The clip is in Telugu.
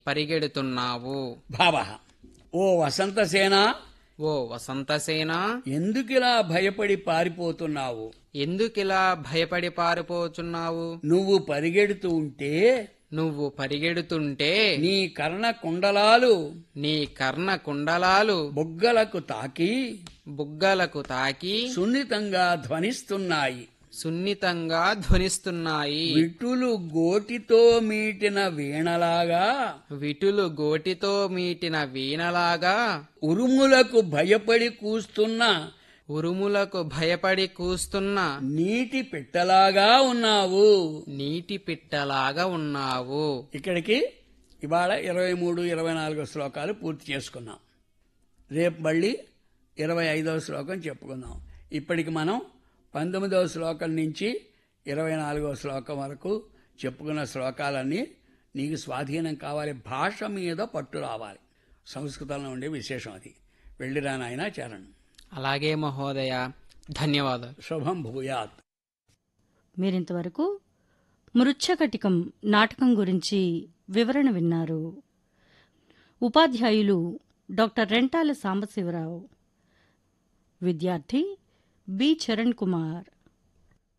పరిగెడుతున్నావు భావ ఓ వసంతసేన ఓ వసంతసేన ఎందుకిలా భయపడి పారిపోతున్నావు ఎందుకిలా భయపడి పారిపోచున్నావు నువ్వు పరిగెడుతూ ఉంటే నువ్వు పరిగెడుతుంటే నీ కర్ణ కుండలాలు నీ కర్ణ కుండలాలు బొగ్గలకు తాకి బుగ్గలకు తాకి సున్నితంగా ధ్వనిస్తున్నాయి సున్నితంగా ధ్వనిస్తున్నాయి విటులు గోటితో మీటిన వీణలాగా విటులు గోటితో మీటిన వీణలాగా ఉరుములకు భయపడి కూస్తున్న ఉరుములకు భయపడి కూస్తున్న నీటి పిట్టలాగా ఉన్నావు నీటి పిట్టలాగా ఉన్నావు ఇక్కడికి ఇవాళ ఇరవై మూడు ఇరవై నాలుగో శ్లోకాలు పూర్తి చేసుకున్నాం రేపు మళ్ళీ ఇరవై ఐదవ శ్లోకం చెప్పుకుందాం ఇప్పటికి మనం పంతొమ్మిదవ శ్లోకం నుంచి ఇరవై నాలుగవ శ్లోకం వరకు చెప్పుకున్న శ్లోకాలన్నీ నీకు స్వాధీనం కావాలి భాష మీద పట్టు రావాలి సంస్కృతంలో ఉండే విశేషం అది వెళ్ళిరా నాయన చరణ్ అలాగే మహోదయ ధన్యవాదాలు శుభం భూయాత్ మీరింతవరకు మృచ్ఛకటికం నాటకం గురించి వివరణ విన్నారు ఉపాధ్యాయులు డాక్టర్ రెంటాల సాంబశివరావు విద్యార్థి బి చరణ్ కుమార్